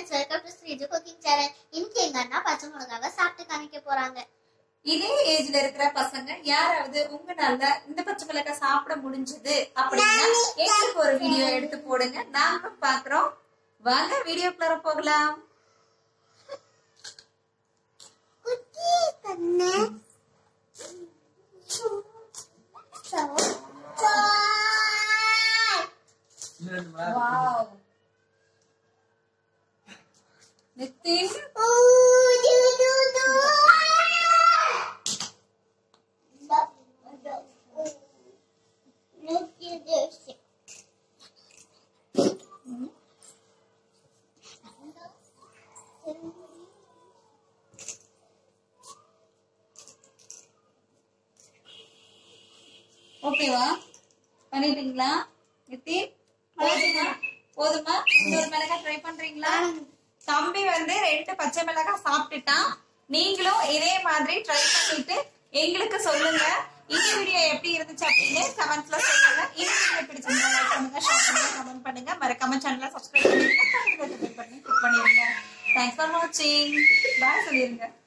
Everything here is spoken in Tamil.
friends welcome to Sreeju cooking channel இன்னைக்கு எங்க அண்ணா பச்சை மிளகாவை சாப்பிட்டு காமிக்க போறாங்க இதே ஏஜ்ல இருக்கிற பசங்க யாராவது உங்களால இந்த பச்சை மிளகாய் சாப்பிட முடிஞ்சது அப்படின்னா எங்களுக்கு ஒரு வீடியோ எடுத்து போடுங்க நாங்களும் பாக்குறோம் வாங்க வீடியோக்குள்ள போகலாம் குட்டி கண்ணு வாவ் நித்தின் ஓகேவா பண்ணிட்டீங்களா நித்தின் போதுமா போதுமா இன்னொரு மிளகாய் ட்ரை பண்றீங்களா தம்பி வந்து ரெண்டு பச்சை மிளகாய் சாப்பிட்டுட்டான் நீங்களும் இதே மாதிரி ட்ரை பண்ணிட்டு எங்களுக்கு சொல்லுங்க இந்த வீடியோ எப்படி இருந்துச்சு அப்படின்னு கமெண்ட்ஸ்ல சொல்லுங்க இந்த வீடியோ பிடிச்சிருந்தா லைக் பண்ணுங்க ஷேர் பண்ணுங்க கமெண்ட் பண்ணுங்க மறக்காம சேனலை சப்ஸ்கிரைப் பண்ணிருங்க பக்கத்துல இருக்க bell button click பண்ணிருங்க தேங்க்ஸ் ஃபார் வாட்சிங் பாய் சொல்லிருங்க